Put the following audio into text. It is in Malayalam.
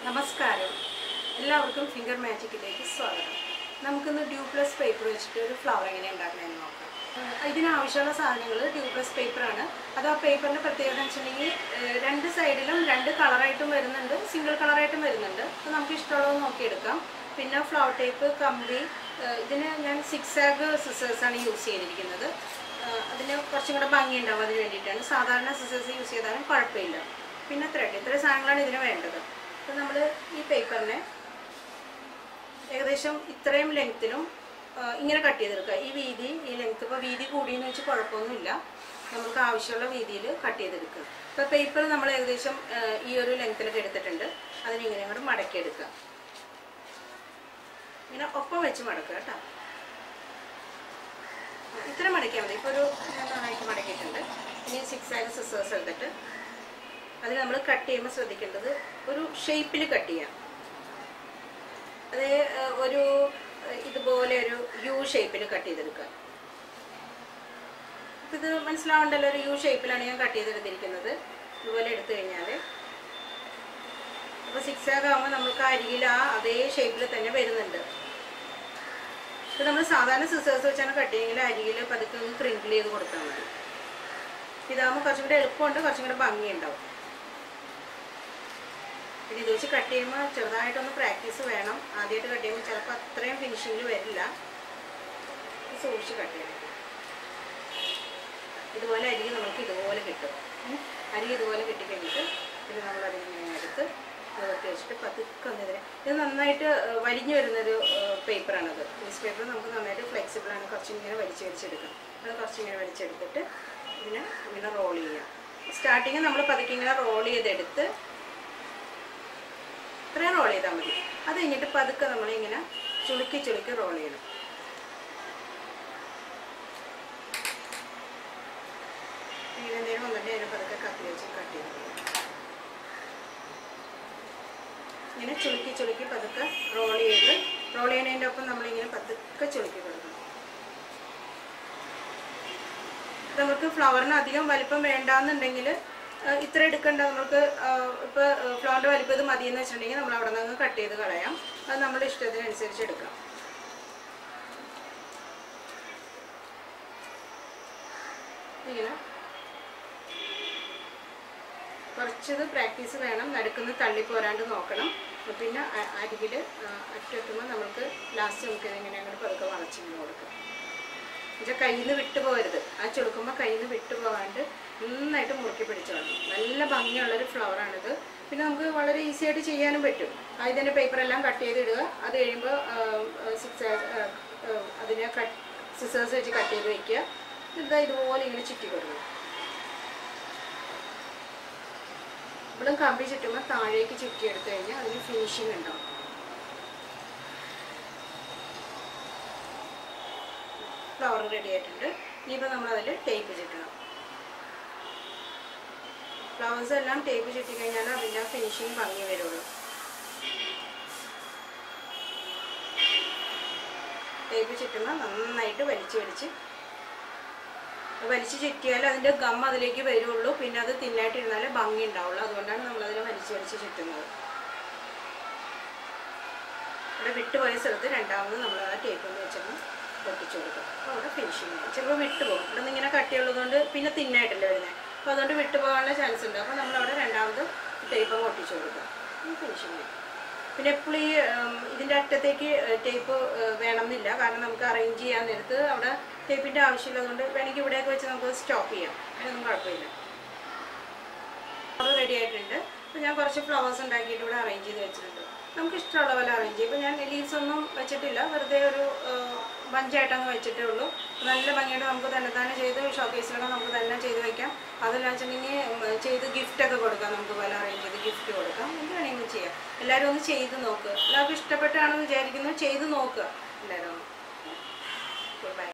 നമസ്കാരം എല്ലാവർക്കും ഫിംഗർ മാജിക്കിലേക്ക് സ്വാഗതം നമുക്കിന്ന് ഡ്യൂപ്ലസ് പേപ്പർ വെച്ചിട്ട് ഒരു ഫ്ലവർ എങ്ങനെ ഉണ്ടാക്കണമെന്ന് നോക്കാം ഉം, ഇതിനാവശ്യമുള്ള സാധനങ്ങൾ ഡ്യൂപ്ലസ് പേപ്പറാണ് അത് ആ പേപ്പറിൻ്റെ പ്രത്യേകത എന്ന് വെച്ചിട്ടുണ്ടെങ്കിൽ ഏഹ്, രണ്ട് സൈഡിലും രണ്ട് കളറായിട്ടും വരുന്നുണ്ട് സിംഗിൾ കളറായിട്ടും വരുന്നുണ്ട് അപ്പോൾ നമുക്ക് ഇഷ്ടമുള്ളത് നോക്കിയെടുക്കാം പിന്നെ ഫ്ലവർ ടേപ്പ് കമ്പി ഏഹ്, ഇതിന് ഞാൻ സിക്സ് ആഗ് സിസേഴ്സാണ് യൂസ് ചെയ്തിരിക്കുന്നത് ഏഹ്, അതിന് കുറച്ചും കൂടെ ഭംഗിയുണ്ടാവും അതിന് വേണ്ടിയിട്ടാണ് സാധാരണ സിസേഴ്സ് യൂസ് ചെയ്താലും കുഴപ്പമില്ല പിന്നെ ത്രെഡ് ഇത്രയും സാധനങ്ങളാണ് ഇതിന് വേണ്ടത് അപ്പോൾ നമ്മൾ ഈ പേപ്പറിനെ ഏകദേശം ഇത്രയും ലെങ്ത്തിലും ഇങ്ങനെ കട്ട് ചെയ്തെടുക്കുക ഈ വീതി ഈ ലെങ്ത്ത് ഇപ്പോൾ വീതി കൂടിയെന്ന് വെച്ച് കുഴപ്പമൊന്നുമില്ല നമുക്ക് ആവശ്യമുള്ള വീതിയിൽ കട്ട് ചെയ്തെടുക്കുക ഇപ്പോൾ പേപ്പർ നമ്മൾ ഏകദേശം ആ, ഈ ഒരു ലെങ്ത്തിലൊക്കെ എടുത്തിട്ടുണ്ട് അതിനെ ഇങ്ങനെ അങ്ങോട്ട് മടക്കിയെടുക്കുക ഇങ്ങനെ ഒപ്പം വെച്ച് മടക്കുക കേട്ടോ ഇത്ര മടക്കിയാൽ മതി ഇപ്പോൾ ഒരു ഞാൻ നന്നായിട്ട് മടക്കിയിട്ടുണ്ട് ഇനി സിക്സ് ആഗ് സിസേഴ്സ് എടുത്തിട്ട് അതിൽ നമ്മൾ കട്ട് ചെയ്യുമ്പോൾ ശ്രദ്ധിക്കേണ്ടത് ഒരു ഷേപ്പിൽ കട്ട് ചെയ്യാം അത് ഏഹ്, ഒരു ഏഹ്, ഇതുപോലെ ഒരു യു ഷേപ്പിൽ കട്ട് ചെയ്തെടുക്കുക ഇപ്പം ഇത് മനസ്സിലാവണ്ടല്ലോ ഒരു യു ഷേപ്പിലാണ് ഞാൻ കട്ട് ചെയ്തെടുത്തിരിക്കുന്നത് ഇതുപോലെ എടുത്തു കഴിഞ്ഞാൽ അപ്പോൾ സിക്സ് ആഗ് ആകുമ്പോൾ നമുക്ക് അരികിൽ ആ അതേ ഷേപ്പിൽ തന്നെ വരുന്നുണ്ട് ഇത് നമ്മൾ സാധാരണ സിസേഴ്സ് വെച്ചാണ് കട്ട് ചെയ്യുമെങ്കിൽ അരികിൽ പതുക്കെ ഒന്ന് ക്രിങ്കിൾ ചെയ്ത് കൊടുത്താൽ മതി ഇതാകുമ്പോൾ കുറച്ചും കൂടെ എളുപ്പമുണ്ട് കുറച്ചും കൂടെ ഭംഗിയുണ്ടാവും പിന്നെ ഇത് വെച്ച് കട്ട് ചെയ്യുമ്പോൾ ചെറുതായിട്ടൊന്ന് പ്രാക്ടീസ് വേണം ആദ്യമായിട്ട് കട്ട് ചെയ്യുമ്പോൾ ചിലപ്പോൾ അത്രയും ഫിനിഷിങ്ങിൽ വരില്ല ഇത് സൂക്ഷിച്ച് കട്ട് ചെയ്യണം ഇതുപോലെ അരികെ നമുക്ക് ഇതുപോലെ കിട്ടും ഉം. അരി ഇതുപോലെ കിട്ടിക്കഴിഞ്ഞിട്ട് പിന്നെ നമ്മൾ അതിങ്ങനെ എടുത്ത് നിവർത്തി വെച്ചിട്ട് പതുക്കെ ഒന്ന് ഇതിനെ ഇത് നന്നായിട്ട് ഏഹ്, വലിഞ്ഞു വരുന്നൊരു പേപ്പറാണത് ന്യൂസ് പേപ്പർ നമുക്ക് നന്നായിട്ട് flexible ആണ് കുറച്ചിങ്ങനെ വലിച്ച് വലിച്ചെടുക്കാം അത് കുറച്ചിങ്ങനെ വലിച്ചെടുത്തിട്ട് ഇതിനെ ഇങ്ങനെ റോൾ ചെയ്യാം സ്റ്റാർട്ടിങ് നമ്മൾ പതുക്കെ ഇങ്ങനെ റോൾ ചെയ്തെടുത്ത് ഇത്രയും റോൾ ചെയ്താൽ മതി അത് കഴിഞ്ഞിട്ട് പതുക്കെ നമ്മളിങ്ങനെ ചുളുക്കി ചുളുക്കി റോൾ ചെയ്യണം ഇങ്ങനെ എന്തെങ്കിലും വന്നിട്ട് അതിനെ പതുക്കെ കത്തി വെച്ച് കട്ട് ചെയ്ത് കൊടുക്കണം. ഇങ്ങനെ ചുളുക്കി ചുളുക്കി പതുക്കെ റോൾ ചെയ്ത് റോൾ ചെയ്യുന്നതിൻ്റെ ഒപ്പം നമ്മളിങ്ങനെ പതുക്കെ ചുളുക്കി കൊടുക്കണം നമുക്ക് ഫ്ലവറിന് അധികം വലിപ്പം വേണ്ടാന്നുണ്ടെങ്കിൽ ഇത്ര എടുക്കണ്ട നമുക്ക് ഇപ്പോൾ ഫ്ലവറിൻ്റെ വലിപ്പം ഇത് മതിയെന്ന് വെച്ചിട്ടുണ്ടെങ്കിൽ നമ്മൾ അവിടെ നിന്ന് കട്ട് ചെയ്ത് കളയാം അത് നമ്മുടെ ഇഷ്ടത്തിനനുസരിച്ച് എടുക്കാം ഇങ്ങനെ കുറച്ചത് പ്രാക്ടീസ് വേണം നടുക്കുന്ന് തള്ളി പോരാണ്ട് നോക്കണം പിന്നെ അരികിൽ അറ്റെത്തുമ്പോൾ നമുക്ക് ലാസ്റ്റ് നമുക്ക് ഇതിങ്ങനെ അങ്ങോട്ട് പതുക്കെ വളച്ചിങ്ങനെ കൊടുക്കാം എന്നുവെച്ചാൽ കയ്യിൽ നിന്ന് വിട്ടു പോകരുത് ആ ചുളുക്കുമ്പോൾ കയ്യിൽ നിന്ന് വിട്ടു പോകാണ്ട് നന്നായിട്ട് മുറുക്കി പിടിച്ചു വേണം നല്ല ഭംഗിയുള്ളൊരു ഫ്ലവറാണിത് പിന്നെ നമുക്ക് വളരെ ഈസി ആയിട്ട് ചെയ്യാനും പറ്റും അതിൻ്റെ പേപ്പറെല്ലാം കട്ട് ചെയ്തിടുക അത് കഴിയുമ്പോൾ സിക്സ് അതിനെ കട്ട് സിസേഴ്സ് വെച്ച് കട്ട് ചെയ്ത് വെക്കുക ഇതാ ഇതുപോലെ ഇങ്ങനെ ചുറ്റി കൊടുക്കണം ഇവിടെ കമ്പി ചുറ്റുമ്പോൾ താഴേക്ക് ചുറ്റി എടുത്തു കഴിഞ്ഞാൽ അതിന് ഫിനിഷിങ് ഉണ്ടാവും ഫ്ലവർ റെഡി ആയിട്ടുണ്ട് ഇനിയിപ്പോൾ നമ്മൾ അതിൽ ടേപ്പ് ചുറ്റണം ഫ്ലവേഴ്സ് എല്ലാം ടേപ്പ് ചുറ്റി കഴിഞ്ഞാൽ അതിൻ്റെ ഫിനിഷിങ് ഭംഗി വരുള്ളൂ ടേപ്പ് ചുറ്റുമ്പോൾ നന്നായിട്ട് വലിച്ച് വലിച്ച് വലിച്ച് ചുറ്റിയാൽ അതിൻ്റെ ഗം അതിലേക്ക് വരുള്ളൂ പിന്നെ അത് തിന്നായിട്ട് ഇരുന്നാലേ ഭംഗി ഉണ്ടാവുള്ളൂ അതുകൊണ്ടാണ് നമ്മളതിനെ വലിച്ച് വലിച്ച് ചുറ്റുന്നത് ഇവിടെ വിട്ടുപോയ സ്ഥലത്ത് രണ്ടാമത് നമ്മൾ ആ ടേപ്പ് ഒന്ന് വെച്ചൊന്ന് പൊട്ടിച്ചു കൊടുക്കും അപ്പോൾ അവിടെ ഫിനിഷിങ് ആയി ചിലപ്പോൾ വിട്ടുപോകും ഇവിടെ നിന്ന് ഇങ്ങനെ കട്ടിയുള്ളതുകൊണ്ട് പിന്നെ തിന്നായിട്ടല്ലേ വരുന്നത് അപ്പോൾ അതുകൊണ്ട് വിട്ടുപോകാനുള്ള ചാൻസ് ഉണ്ട് അപ്പോൾ നമ്മളവിടെ രണ്ടാമത് ടേപ്പ് അങ്ങ് ഒട്ടിച്ചു കൊടുക്കുക ഫിനിഷിങ് ആയി പിന്നെ എപ്പോഴും ഈ ഉം, ഇതിൻ്റെ അറ്റത്തേക്ക് ടേപ്പ് വേണമെന്നില്ല കാരണം നമുക്ക് അറേഞ്ച് ചെയ്യാൻ നേരത്ത് അവിടെ ടേപ്പിൻ്റെ ആവശ്യമില്ലതുകൊണ്ട് വേണമെങ്കിൽ ഇവിടെയൊക്കെ വെച്ച് നമുക്ക് സ്റ്റോപ്പ് ചെയ്യാം അതിനൊന്നും കുഴപ്പമില്ല അത് റെഡി ആയിട്ടുണ്ട് അപ്പോൾ ഞാൻ കുറച്ച് ഫ്ലവേഴ്സ് ഉണ്ടാക്കിയിട്ട് ഇവിടെ അറേഞ്ച് ചെയ്ത് വെച്ചിട്ടുണ്ട് നമുക്ക് ഇഷ്ടമുള്ള പോലെ അറേഞ്ച് ചെയ്യും ഇപ്പോൾ ഞാൻ ലീവ്സ് ഒന്നും വെച്ചിട്ടില്ല വെറുതെ ഒരു ബഞ്ചായിട്ട് അങ്ങ് വെച്ചിട്ടേ ഉള്ളൂ നല്ല ഭംഗിയായിട്ട് നമുക്ക് തന്നെ തന്നെ ചെയ്ത് ഷോക്കേസിലൊക്കെ നമുക്ക് തന്നെ ചെയ്ത് വെക്കാം അതെല്ലാം വെച്ചിട്ടുണ്ടെങ്കിൽ ഉം, ചെയ്ത് ഗിഫ്റ്റൊക്കെ കൊടുക്കാം നമുക്ക് പോലെ അറേഞ്ച് ചെയ്ത് ഗിഫ്റ്റ് കൊടുക്കാം എന്ത് വേണമെങ്കിലും ചെയ്യാം എല്ലാവരും ഒന്ന് ചെയ്ത് നോക്കുക എല്ലാവർക്കും ഇഷ്ടപ്പെട്ടാണെന്ന് വിചാരിക്കുന്നു ചെയ്ത് നോക്കുക എല്ലാവരും ഒന്ന് ബൈ